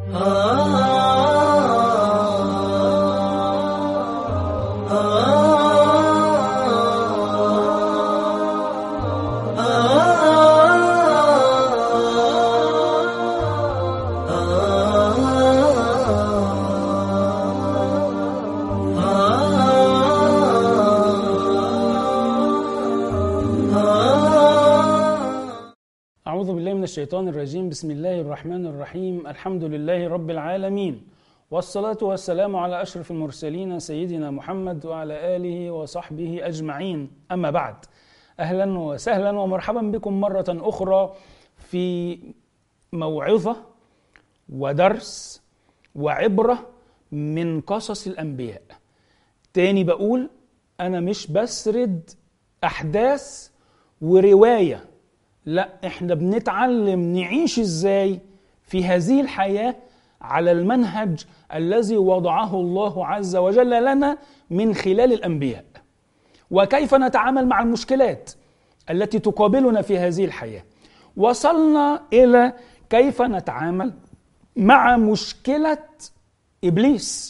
أعوذ بالله من الشيطان الرجيم بسم الله الرحمن الرحيم الحمد لله رب العالمين والصلاة والسلام على أشرف المرسلين سيدنا محمد وعلى آله وصحبه أجمعين أما بعد أهلا وسهلا ومرحبا بكم مرة أخرى في موعظة ودرس وعبرة من قصص الأنبياء تاني بقول أنا مش بسرد أحداث ورواية لا احنا بنتعلم نعيش ازاي في هذه الحياه على المنهج الذي وضعه الله عز وجل لنا من خلال الانبياء وكيف نتعامل مع المشكلات التي تقابلنا في هذه الحياه وصلنا الى كيف نتعامل مع مشكله ابليس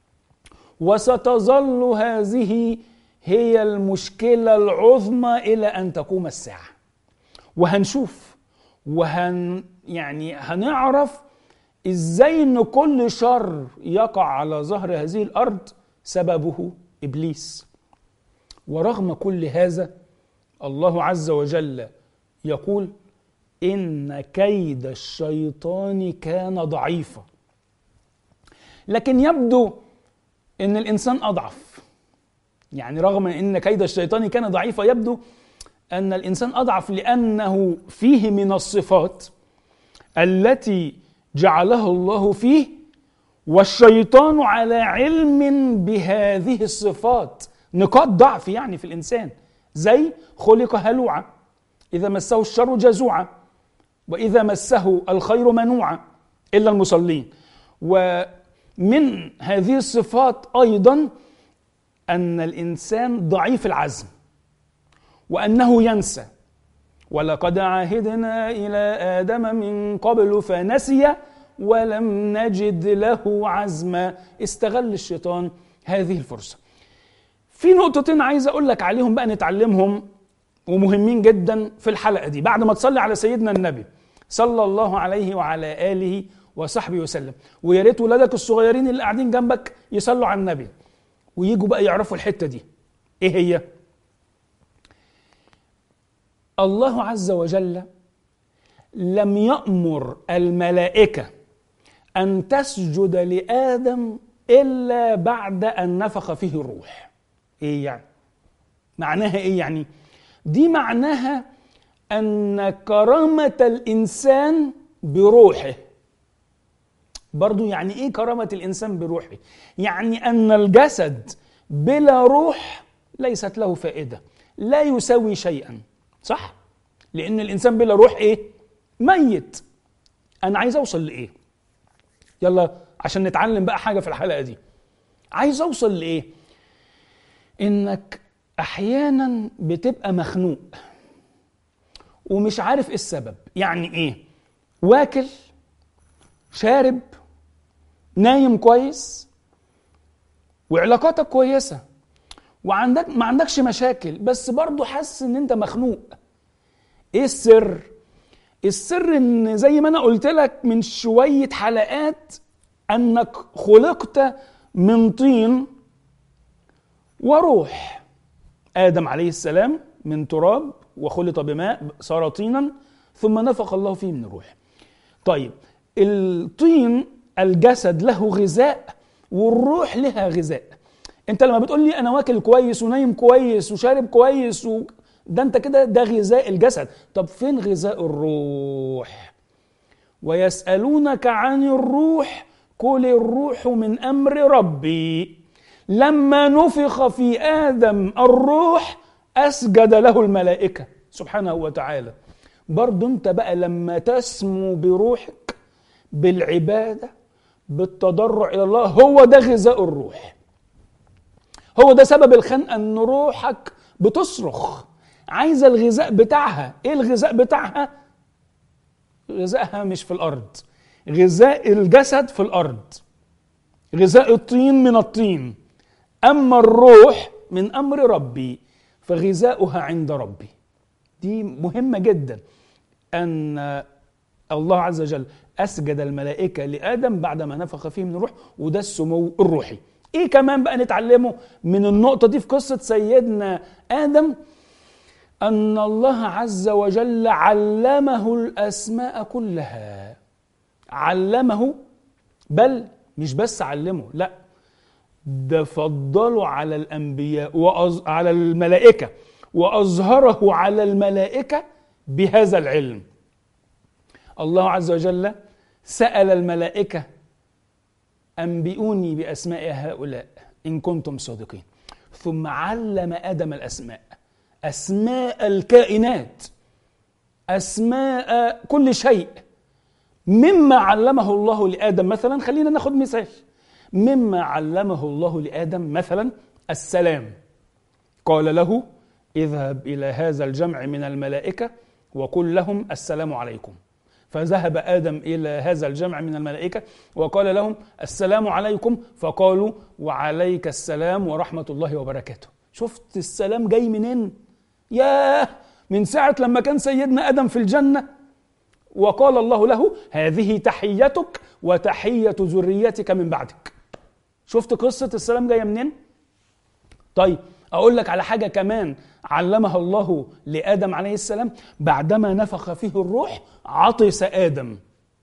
وستظل هذه هي المشكله العظمى الى ان تقوم الساعه وهنشوف وهن يعني هنعرف ازاي ان كل شر يقع على ظهر هذه الارض سببه ابليس ورغم كل هذا الله عز وجل يقول ان كيد الشيطان كان ضعيفا لكن يبدو ان الانسان اضعف يعني رغم ان كيد الشيطان كان ضعيفا يبدو ان الانسان اضعف لانه فيه من الصفات التي جعلها الله فيه والشيطان على علم بهذه الصفات نقاط ضعف يعني في الانسان زي خلق هلوعا اذا مسه الشر جزوعا واذا مسه الخير منوعا الا المصلين ومن هذه الصفات ايضا ان الانسان ضعيف العزم وانه ينسى ولقد عهدنا الى ادم من قبل فنسي ولم نجد له عزما استغل الشيطان هذه الفرصه في نقطتين عايز اقول لك عليهم بقى نتعلمهم ومهمين جدا في الحلقه دي بعد ما تصلي على سيدنا النبي صلى الله عليه وعلى اله وصحبه وسلم ويا ريت ولادك الصغيرين اللي قاعدين جنبك يصلوا على النبي ويجوا بقى يعرفوا الحته دي ايه هي الله عز وجل لم يأمر الملائكة أن تسجد لآدم إلا بعد أن نفخ فيه الروح. إيه يعني؟ معناها إيه يعني؟ دي معناها أن كرامة الإنسان بروحه. برضو يعني إيه كرامة الإنسان بروحه؟ يعني أن الجسد بلا روح ليست له فائدة، لا يساوي شيئا. صح؟ لأن الإنسان بلا روح إيه؟ ميت. أنا عايز أوصل لإيه؟ يلا عشان نتعلم بقى حاجة في الحلقة دي. عايز أوصل لإيه؟ إنك أحيانا بتبقى مخنوق ومش عارف إيه السبب، يعني إيه؟ واكل شارب نايم كويس وعلاقاتك كويسه وعندك ما عندكش مشاكل بس برضه حاسس ان انت مخنوق ايه السر السر ان زي ما انا قلت لك من شويه حلقات انك خلقت من طين وروح ادم عليه السلام من تراب وخلط بماء صار طينا ثم نفخ الله فيه من الروح طيب الطين الجسد له غذاء والروح لها غذاء انت لما بتقول لي انا واكل كويس ونايم كويس وشارب كويس و... ده انت كده ده غذاء الجسد طب فين غذاء الروح ويسالونك عن الروح قل الروح من امر ربي لما نفخ في ادم الروح اسجد له الملائكه سبحانه وتعالى برضه انت بقى لما تسمو بروحك بالعباده بالتضرع الى الله هو ده غذاء الروح هو ده سبب الخنقه ان روحك بتصرخ عايزه الغذاء بتاعها ايه الغذاء بتاعها غذائها مش في الارض غذاء الجسد في الارض غذاء الطين من الطين اما الروح من امر ربي فغذاؤها عند ربي دي مهمه جدا ان الله عز وجل اسجد الملائكه لادم بعدما نفخ فيه من الروح وده السمو الروحي ايه كمان بقى نتعلمه من النقطه دي في قصه سيدنا ادم ان الله عز وجل علمه الاسماء كلها علمه بل مش بس علمه لا ده فضله على الانبياء وأز... على الملائكه واظهره على الملائكه بهذا العلم الله عز وجل سال الملائكه انبئوني باسماء هؤلاء ان كنتم صادقين ثم علم ادم الاسماء اسماء الكائنات اسماء كل شيء مما علمه الله لادم مثلا خلينا ناخد مثال مما علمه الله لادم مثلا السلام قال له اذهب الى هذا الجمع من الملائكه وقل لهم السلام عليكم فذهب ادم الى هذا الجمع من الملائكه وقال لهم السلام عليكم فقالوا وعليك السلام ورحمه الله وبركاته شفت السلام جاي منين ياه من ساعه لما كان سيدنا ادم في الجنه وقال الله له هذه تحيتك وتحيه ذريتك من بعدك شفت قصه السلام جايه منين طيب اقول لك على حاجه كمان علمها الله لادم عليه السلام بعدما نفخ فيه الروح عطس ادم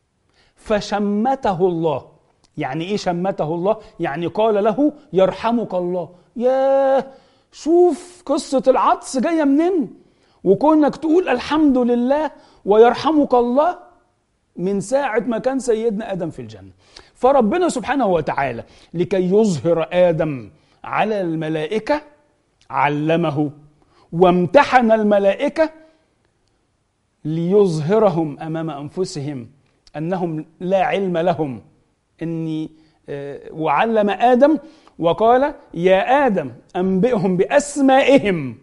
فشمته الله يعني ايه شمته الله يعني قال له يرحمك الله ياه شوف قصه العطس جايه منين وكونك تقول الحمد لله ويرحمك الله من ساعة ما كان سيدنا آدم في الجنة فربنا سبحانه وتعالى لكي يظهر آدم على الملائكة علمه وامتحن الملائكة ليظهرهم أمام أنفسهم أنهم لا علم لهم إني وعلم آدم وقال يا آدم أنبئهم بأسمائهم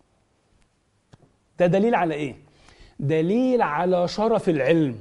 ده دليل على إيه؟ دليل على شرف العلم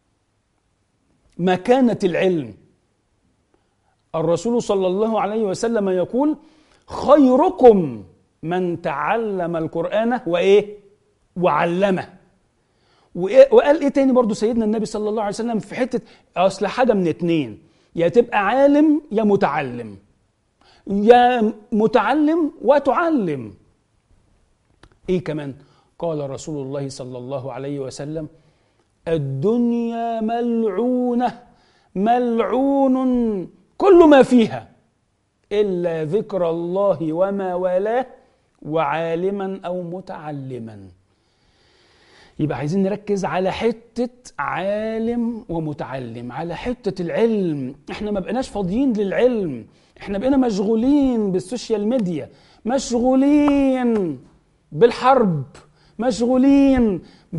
مكانة العلم الرسول صلى الله عليه وسلم يقول خيركم من تعلم القرآن وإيه؟ وعلمه وقال إيه تاني برضو سيدنا النبي صلى الله عليه وسلم في حتة أصل حاجة من اتنين يا تبقى عالم يا متعلم يا متعلم وتعلم إيه كمان؟ قال رسول الله صلى الله عليه وسلم الدنيا ملعونه ملعون كل ما فيها الا ذكر الله وما والاه وعالما او متعلما يبقى عايزين نركز على حته عالم ومتعلم على حته العلم احنا ما بقيناش فاضيين للعلم احنا بقينا مشغولين بالسوشيال ميديا مشغولين بالحرب مشغولين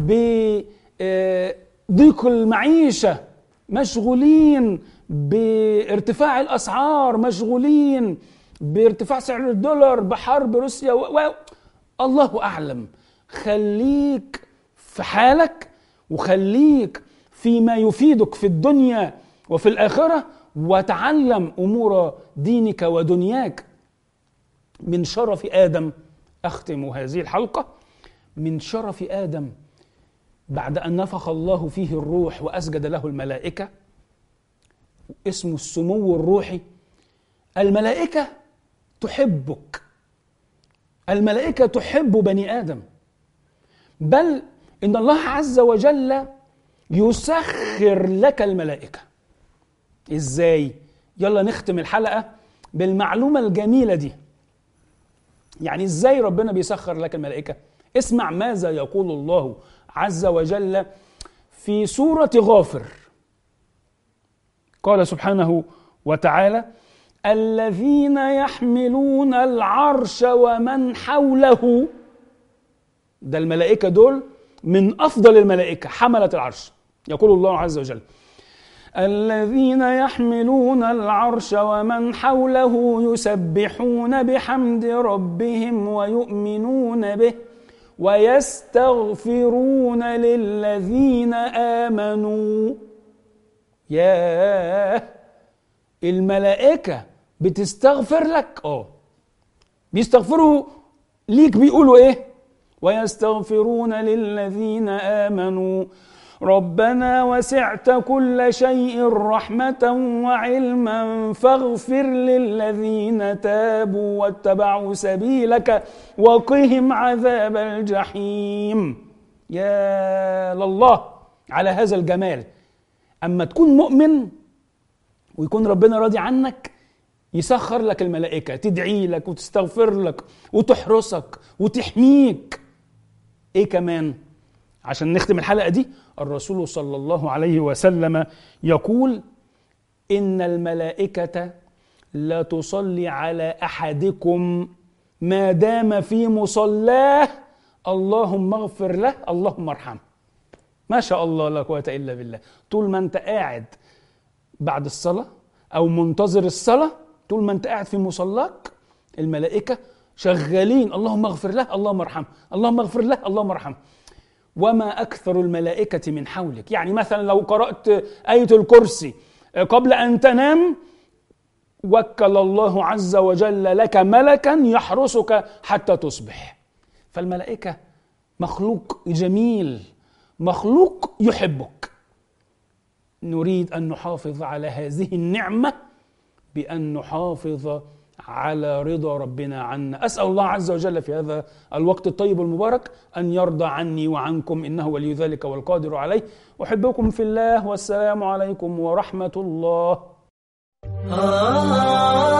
بضيق المعيشة مشغولين بارتفاع الأسعار مشغولين بارتفاع سعر الدولار بحرب روسيا و... و... الله أعلم خليك في حالك وخليك فيما يفيدك في الدنيا وفي الآخرة وتعلم أمور دينك ودنياك من شرف آدم أختم هذه الحلقة من شرف ادم بعد ان نفخ الله فيه الروح واسجد له الملائكه اسمه السمو الروحي الملائكه تحبك الملائكه تحب بني ادم بل ان الله عز وجل يسخر لك الملائكه ازاي يلا نختم الحلقه بالمعلومه الجميله دي يعني ازاي ربنا بيسخر لك الملائكه اسمع ماذا يقول الله عز وجل في سورة غافر قال سبحانه وتعالى الذين يحملون العرش ومن حوله ده الملائكة دول من أفضل الملائكة حملة العرش يقول الله عز وجل الذين يحملون العرش ومن حوله يسبحون بحمد ربهم ويؤمنون به ويستغفرون للذين امنوا ياه الملائكة بتستغفر لك اه بيستغفروا ليك بيقولوا ايه ويستغفرون للذين آمنوا ربنا وسعت كل شيء رحمة وعلما فاغفر للذين تابوا واتبعوا سبيلك وقهم عذاب الجحيم يا لله على هذا الجمال أما تكون مؤمن ويكون ربنا راضي عنك يسخر لك الملائكة تدعي لك وتستغفر لك وتحرسك وتحميك ايه كمان عشان نختم الحلقة دي الرسول صلى الله عليه وسلم يقول إن الملائكة لا تصلي على أحدكم ما دام في مصلاه اللهم اغفر له اللهم ارحمه ما شاء الله لا قوة إلا بالله طول ما أنت قاعد بعد الصلاة أو منتظر الصلاة طول ما أنت قاعد في مصلاك الملائكة شغالين اللهم اغفر له اللهم ارحمه اللهم اغفر له اللهم ارحمه وما أكثر الملائكة من حولك يعني مثلا لو قرأت آية الكرسي قبل أن تنام وكل الله عز وجل لك ملكا يحرسك حتى تصبح فالملائكة مخلوق جميل مخلوق يحبك نريد أن نحافظ على هذه النعمة بأن نحافظ على رضا ربنا عنا أسأل الله عز وجل في هذا الوقت الطيب المبارك أن يرضى عني وعنكم إنه ولي ذلك والقادر عليه أحبكم في الله والسلام عليكم ورحمة الله